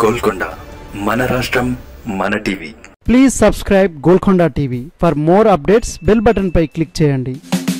గోల్కొండ మన రాష్ట్రం మన TV please subscribe Golconda TV for more updates bell button పై క్లిక్ చేయండి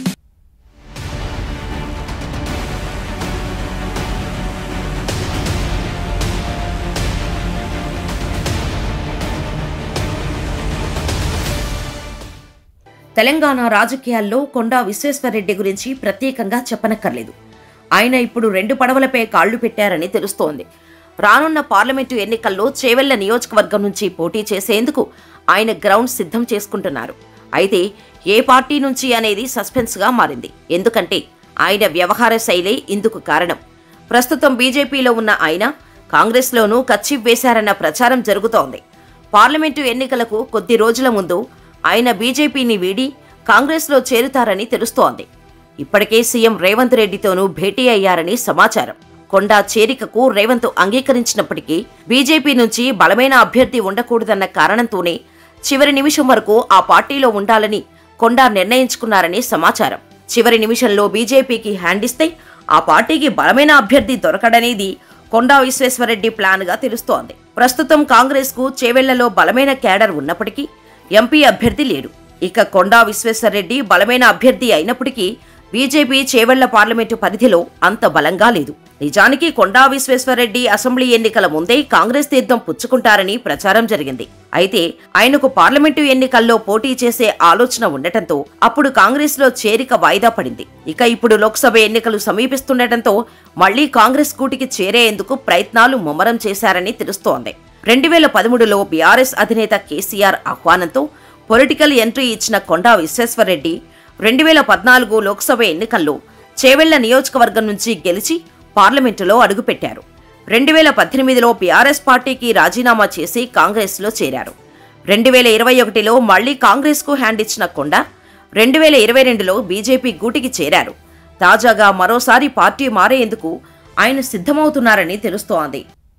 తెలంగాణ రాజకీయాల్లో కొండా విశ్వేశ్వరరెడ్డి గురించి ప్రత్యేకంగా చెప్పనక్కర్లేదు ఆయన ఇప్పుడు రెండు పడవలపై కాళ్లు పెట్టారని తెలుస్తోంది రానున్న పార్లమెంటు ఎన్నికల్లో చేవెళ్ల నియోజకవర్గం నుంచి పోటీ చేసేందుకు ఆయన గ్రౌండ్ సిద్ధం చేసుకుంటున్నారు అయితే ఏ పార్టీ నుంచి అనేది సస్పెన్స్గా మారింది ఎందుకంటే ఆయన వ్యవహార శైలే ఇందుకు కారణం ప్రస్తుతం బీజేపీలో ఉన్న ఆయన కాంగ్రెస్లోనూ కచ్చిప్ వేశారన్న ప్రచారం జరుగుతోంది పార్లమెంటు ఎన్నికలకు కొద్ది రోజుల ముందు ఆయన బీజేపీని వీడి కాంగ్రెస్లో చేరుతారని తెలుస్తోంది ఇప్పటికే సీఎం రేవంత్ రెడ్డితోనూ భేటీ అయ్యారని సమాచారం కొండా చేరికకు రేవంత్ అంగీకరించినప్పటికీ బీజేపీ నుంచి బలమైన అభ్యర్థి ఉండకూడదన్న కారణంతోనే చివరి నిమిషం వరకు ఆ పార్టీలో ఉండాలని కొండా నిర్ణయించుకున్నారని సమాచారం చివరి నిమిషంలో బీజేపీకి హ్యాండ్ ఇస్తే ఆ పార్టీకి బలమైన అభ్యర్థి దొరకడనేది కొండా విశ్వేశ్వరరెడ్డి ప్లాన్గా తెలుస్తోంది ప్రస్తుతం కాంగ్రెస్కు చేవెళ్లలో బలమైన క్యాడర్ ఉన్నప్పటికీ ఎంపీ అభ్యర్థి లేడు ఇక కొండా విశ్వేశ్వరరెడ్డి బలమైన అభ్యర్థి అయినప్పటికీ బీజేపీ చేవెళ్ల పార్లమెంటు పరిధిలో అంత బలంగా లేదు నిజానికి కొండా విశ్వేశ్వరరెడ్డి అసెంబ్లీ ఎన్నికల ముందే కాంగ్రెస్ తీర్థం పుచ్చుకుంటారని ప్రచారం జరిగింది అయితే ఆయనకు పార్లమెంటు ఎన్నికల్లో పోటీ చేసే ఆలోచన ఉండటంతో అప్పుడు కాంగ్రెస్లో చేరిక వాయిదా పడింది ఇక ఇప్పుడు లోక్సభ ఎన్నికలు సమీపిస్తుండటంతో మళ్లీ కాంగ్రెస్ కూటికి చేరేందుకు ప్రయత్నాలు ముమ్మరం చేశారని తెలుస్తోంది రెండు వేల పదమూడులో బీఆర్ఎస్ అధినేత కేసీఆర్ ఆహ్వానంతో పొలిటికల్ ఎంట్రీ ఇచ్చిన కొండా విశ్వేశ్వరరెడ్డి రెండు వేల పద్నాలుగు లోక్సభ ఎన్నికల్లో చేవెళ్ల నియోజకవర్గం నుంచి గెలిచి పార్లమెంటులో అడుగుపెట్టారు రెండు వేల పద్దెనిమిదిలో బీఆర్ఎస్ పార్టీకి రాజీనామా చేసి కాంగ్రెస్లో చేరారు రెండు వేల ఇరవై ఒకటిలో మళ్లీ కాంగ్రెస్కు హ్యాండ్ ఇచ్చిన కొండ రెండు వేల ఇరవై రెండులో బీజేపీ గూటికి చేరారు తాజాగా మరోసారి పార్టీ మారేందుకు ఆయన సిద్ధమవుతున్నారని తెలుస్తోంది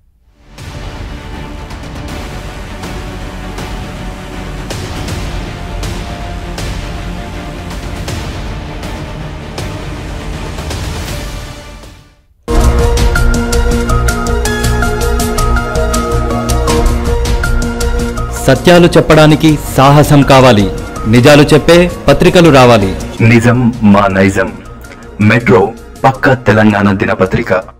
సత్యాలు చెప్పడానికి సాహసం కావాలి నిజాలు చెప్పే పత్రికలు రావాలి నిజం మా నైజం మెట్రో పక్క తెలంగాణ దినపత్రిక